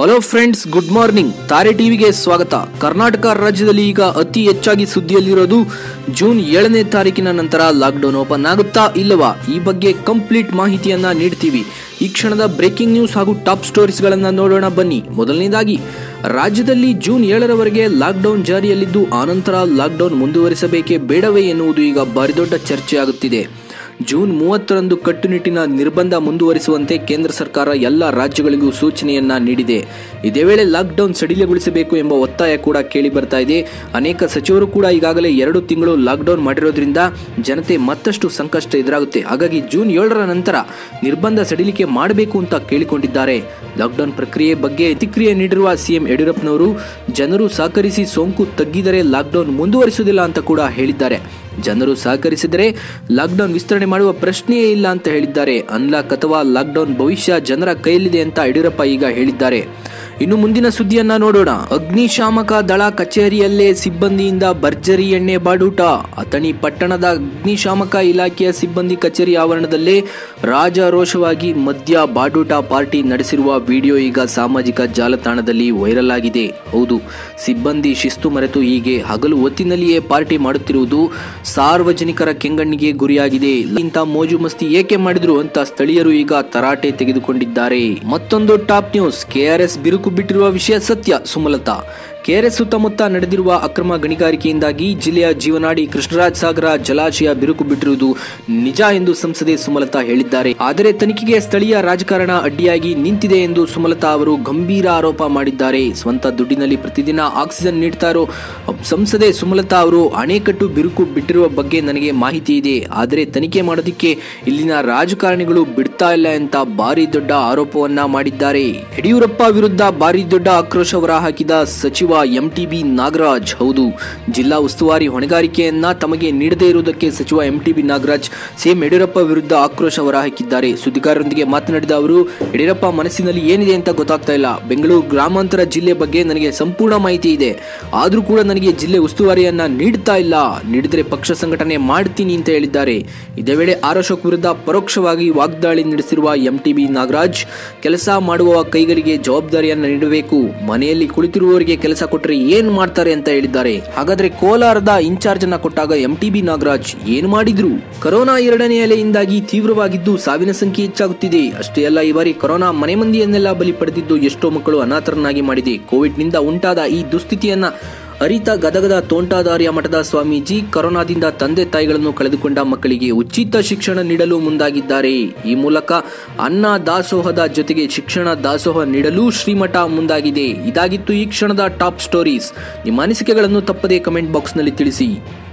hello friends good morning ತಾರೆ ಟಿವಿಗೆ ಸ್ವಾಗತ ಕರ್ನಾಟಕ ರಾಜ್ಯದಲ್ಲಿ ಈಗ ಅತಿ ಹೆಚ್ಚಾಗಿ ಸುದ್ದಿಯಲ್ಲಿರೋದು ಜೂನ್ ಏಳನೇ ತಾರೀಕಿನ ನಂತರ ಲಾಕ್ಡೌನ್ ಓಪನ್ ಆಗುತ್ತಾ ಇಲ್ಲವಾ ಈ ಬಗ್ಗೆ ಕಂಪ್ಲೀಟ್ ಮಾಹಿತಿಯನ್ನ ನೀಡ್ತೀವಿ ಈ ಕ್ಷಣದ ಬ್ರೇಕಿಂಗ್ ನ್ಯೂಸ್ ಹಾಗೂ ಟಾಪ್ ಸ್ಟೋರೀಸ್ಗಳನ್ನ ನೋಡೋಣ ಬನ್ನಿ ಮೊದಲನೇದಾಗಿ ರಾಜ್ಯದಲ್ಲಿ ಜೂನ್ ಏಳರವರೆಗೆ ಲಾಕ್ಡೌನ್ ಜಾರಿಯಲ್ಲಿದ್ದು ಆನಂತರ ಲಾಕ್ಡೌನ್ ಮುಂದುವರಿಸಬೇಕೇ ಬೇಡವೇ ಎನ್ನುವುದು ಈಗ ಭಾರಿ ದೊಡ್ಡ ಚರ್ಚೆಯಾಗುತ್ತಿದೆ ಜೂನ್ ಮೂವತ್ತರಂದು ಕಟ್ಟುನಿಟ್ಟಿನ ನಿರ್ಬಂಧ ಮುಂದುವರಿಸುವಂತೆ ಕೇಂದ್ರ ಸರ್ಕಾರ ಎಲ್ಲ ರಾಜ್ಯಗಳಿಗೂ ಸೂಚನೆಯನ್ನ ನೀಡಿದೆ ಇದೇ ವೇಳೆ ಲಾಕ್ಡೌನ್ ಸಡಿಲಗೊಳಿಸಬೇಕು ಎಂಬ ಒತ್ತಾಯ ಕೂಡ ಕೇಳಿ ಬರ್ತಾ ಇದೆ ಅನೇಕ ಸಚಿವರು ಕೂಡ ಈಗಾಗಲೇ ಎರಡು ತಿಂಗಳು ಲಾಕ್ಡೌನ್ ಮಾಡಿರೋದ್ರಿಂದ ಜನತೆ ಮತ್ತಷ್ಟು ಸಂಕಷ್ಟ ಎದುರಾಗುತ್ತೆ ಹಾಗಾಗಿ ಜೂನ್ ಏಳರ ನಂತರ ನಿರ್ಬಂಧ ಸಡಿಲಿಕೆ ಮಾಡಬೇಕು ಅಂತ ಕೇಳಿಕೊಂಡಿದ್ದಾರೆ ಲಾಕ್ಡೌನ್ ಪ್ರಕ್ರಿಯೆ ಬಗ್ಗೆ ಪ್ರತಿಕ್ರಿಯೆ ನೀಡಿರುವ ಸಿಎಂ ಯಡಿಯೂರಪ್ಪನವರು ಜನರು ಸಹಕರಿಸಿ ಸೋಂಕು ತಗ್ಗಿದರೆ ಲಾಕ್ಡೌನ್ ಮುಂದುವರಿಸುವುದಿಲ್ಲ ಅಂತ ಕೂಡ ಹೇಳಿದ್ದಾರೆ ಜನರು ಸಹಕರಿಸಿದರೆ ಲಾಕ್ಡೌನ್ ವಿಸ್ತರಣೆ ಮಾಡುವ ಪ್ರಶ್ನೆಯೇ ಇಲ್ಲ ಅಂತ ಹೇಳಿದ್ದಾರೆ ಅನ್ಲಾಕ್ ಅಥವಾ ಲಾಕ್ಡೌನ್ ಭವಿಷ್ಯ ಜನರ ಕೈಯಲ್ಲಿದೆ ಅಂತ ಯಡಿಯೂರಪ್ಪ ಈಗ ಹೇಳಿದ್ದಾರೆ ಇನ್ನು ಮುಂದಿನ ಸುದ್ದಿಯನ್ನ ನೋಡೋಣ ಅಗ್ನಿಶಾಮಕ ದಳ ಕಚೇರಿಯಲ್ಲೇ ಸಿಬ್ಬಂದಿಯಿಂದ ಭರ್ಜರಿ ಎಣ್ಣೆ ಬಾಡೂಟ ಅಥಣಿ ಪಟ್ಟಣದ ಅಗ್ನಿಶಾಮಕ ಇಲಾಖೆಯ ಸಿಬ್ಬಂದಿ ಕಚೇರಿ ಆವರಣದಲ್ಲೇ ರಾಜಾರೋಷವಾಗಿ ಮದ್ಯ ಬಾಡೂಟ ಪಾರ್ಟಿ ನಡೆಸಿರುವ ವಿಡಿಯೋ ಈಗ ಸಾಮಾಜಿಕ ಜಾಲತಾಣದಲ್ಲಿ ವೈರಲ್ ಆಗಿದೆ ಹೌದು ಸಿಬ್ಬಂದಿ ಶಿಸ್ತು ಮರೆತು ಹೀಗೆ ಹಗಲು ಹೊತ್ತಿನಲ್ಲಿಯೇ ಪಾರ್ಟಿ ಮಾಡುತ್ತಿರುವುದು ಸಾರ್ವಜನಿಕರ ಕೆಂಗಣ್ಣಿಗೆ ಗುರಿಯಾಗಿದೆ ಇಂಥ ಮೋಜು ಮಸ್ತಿ ಏಕೆ ಮಾಡಿದ್ರು ಅಂತ ಸ್ಥಳೀಯರು ಈಗ ತರಾಟೆ ತೆಗೆದುಕೊಂಡಿದ್ದಾರೆ ಮತ್ತೊಂದು ಟಾಪ್ ನ್ಯೂಸ್ ಕೆಆರ್ಎಸ್ ಬಿರುಕು ಬಿಟ್ಟಿರುವ ವಿಷಯ ಸತ್ಯ ಸುಮಲತಾ ಕೆಆರ್ಎಸ್ ಸುತ್ತಮುತ್ತ ನಡೆದಿರುವ ಅಕ್ರಮ ಗಣಿಗಾರಿಕೆಯಿಂದಾಗಿ ಜಿಲ್ಲೆಯ ಜೀವನಾಡಿ ಕೃಷ್ಣರಾಜ ಸಾಗರ ಜಲಾಶಯ ಬಿರುಕು ಬಿಟ್ಟಿರುವುದು ನಿಜ ಎಂದು ಸಂಸದೆ ಸುಮಲತಾ ಹೇಳಿದ್ದಾರೆ ಆದರೆ ತನಿಖೆಗೆ ಸ್ಥಳೀಯ ರಾಜಕಾರಣ ಅಡ್ಡಿಯಾಗಿ ನಿಂತಿದೆ ಎಂದು ಸುಮಲತಾ ಅವರು ಗಂಭೀರ ಆರೋಪ ಮಾಡಿದ್ದಾರೆ ಸ್ವಂತ ದುಡ್ಡಿನಲ್ಲಿ ಪ್ರತಿದಿನ ಆಕ್ಸಿಜನ್ ನೀಡ್ತಾ ಇರೋ ಸಂಸದೆ ಸುಮಲತಾ ಅವರು ಅಣೆಕಟ್ಟು ಬಿರುಕು ಬಿಟ್ಟಿರುವ ಬಗ್ಗೆ ನನಗೆ ಮಾಹಿತಿ ಇದೆ ಆದರೆ ತನಿಖೆ ಮಾಡೋದಕ್ಕೆ ಇಲ್ಲಿನ ರಾಜಕಾರಣಿಗಳು ಬಿಡ್ತಾ ಇಲ್ಲ ಅಂತ ಭಾರಿ ದೊಡ್ಡ ಆರೋಪವನ್ನ ಮಾಡಿದ್ದಾರೆ ಯಡಿಯೂರಪ್ಪ ವಿರುದ್ಧ ಭಾರಿ ದೊಡ್ಡ ಆಕ್ರೋಶ ಹೊರಹಾಕಿದ ಸಚಿವ ಎಂಟಿಬಿ ನಾಗರಾಜ್ ಹೌದು ಜಿಲ್ಲಾ ಉಸ್ತುವಾರಿ ಹೊಣೆಗಾರಿಕೆಯನ್ನ ತಮಗೆ ನೀಡದೇ ಇರುವುದಕ್ಕೆ ಸಚಿವ ಎಂಟಿಬಿ ನಾಗರಾಜ್ ಸಿಎಂ ಯಡಿಯೂರಪ್ಪ ವಿರುದ್ಧ ಆಕ್ರೋಶ ಹೊರಹಾಕಿದ್ದಾರೆ ಸುದ್ದಿಗಾರರೊಂದಿಗೆ ಮಾತನಾಡಿದ ಅವರು ಯಡಿಯೂರಪ್ಪ ಮನಸ್ಸಿನಲ್ಲಿ ಏನಿದೆ ಅಂತ ಗೊತ್ತಾಗ್ತಾ ಇಲ್ಲ ಬೆಂಗಳೂರು ಗ್ರಾಮಾಂತರ ಜಿಲ್ಲೆ ಬಗ್ಗೆ ನನಗೆ ಸಂಪೂರ್ಣ ಮಾಹಿತಿ ಇದೆ ಆದ್ರೂ ಕೂಡ ನನಗೆ ಜಿಲ್ಲೆ ಉಸ್ತುವಾರಿಯನ್ನ ನೀಡ್ತಾ ಇಲ್ಲ ನೀಡಿದ್ರೆ ಪಕ್ಷ ಸಂಘಟನೆ ಮಾಡ್ತೀನಿ ಅಂತ ಹೇಳಿದ್ದಾರೆ ಇದೇ ವೇಳೆ ಆರ್ ಅಶೋಕ್ ವಿರುದ್ಧ ಪರೋಕ್ಷವಾಗಿ ವಾಗ್ದಾಳಿ ನಡೆಸಿರುವ ಎಂಟಿಬಿ ನಾಗರಾಜ್ ಕೆಲಸ ಮಾಡುವ ಕೈಗಳಿಗೆ ಜವಾಬ್ದಾರಿಯನ್ನ ನೀಡಬೇಕು ಮನೆಯಲ್ಲಿ ಕುಳಿತಿರುವವರಿಗೆ ಕೆಲಸ ಕೊಟ್ಟರೆ ಏನ್ ಮಾಡ್ತಾರೆ ಅಂತ ಹೇಳಿದ್ದಾರೆ ಹಾಗಾದ್ರೆ ಕೋಲಾರದ ಇನ್ಚಾರ್ಜ್ ಅನ್ನ ಕೊಟ್ಟಾಗ ಎಂಟಿಬಿ ನಾಗರಾಜ್ ಏನ್ ಮಾಡಿದ್ರು ಕೊರೋನಾ ಎರಡನೇ ಅಲೆಯಿಂದಾಗಿ ತೀವ್ರವಾಗಿದ್ದು ಸಾವಿನ ಸಂಖ್ಯೆ ಹೆಚ್ಚಾಗುತ್ತಿದೆ ಅಷ್ಟೇ ಅಲ್ಲ ಈ ಬಾರಿ ಕೊರೋನಾ ಮನೆ ಮಂದಿಯನ್ನೆಲ್ಲ ಬಲಿ ಪಡೆದಿದ್ದು ಎಷ್ಟೋ ಮಕ್ಕಳು ಅನಾಥರನ್ನಾಗಿ ಮಾಡಿದೆ ಕೋವಿಡ್ ನಿಂದ ಉಂಟಾದ ಈ ದುಸ್ಥಿತಿಯನ್ನ ಅರಿತ ಗದಗದ ತೋಂಟಾದಾರ್ಯ ಮಠದ ಸ್ವಾಮೀಜಿ ಕೊರೋನಾದಿಂದ ತಂದೆ ತಾಯಿಗಳನ್ನು ಕಳೆದುಕೊಂಡ ಮಕ್ಕಳಿಗೆ ಉಚಿತ ಶಿಕ್ಷಣ ನೀಡಲು ಮುಂದಾಗಿದ್ದಾರೆ ಈ ಮೂಲಕ ಅನ್ನ ದಾಸೋಹದ ಜೊತೆಗೆ ಶಿಕ್ಷಣ ದಾಸೋಹ ನೀಡಲು ಶ್ರೀಮಠ ಮುಂದಾಗಿದೆ ಇದಾಗಿತ್ತು ಈ ಕ್ಷಣದ ಟಾಪ್ ಸ್ಟೋರೀಸ್ ನಿಮ್ಮ ಅನಿಸಿಕೆಗಳನ್ನು ತಪ್ಪದೇ ಕಮೆಂಟ್ ಬಾಕ್ಸ್ನಲ್ಲಿ ತಿಳಿಸಿ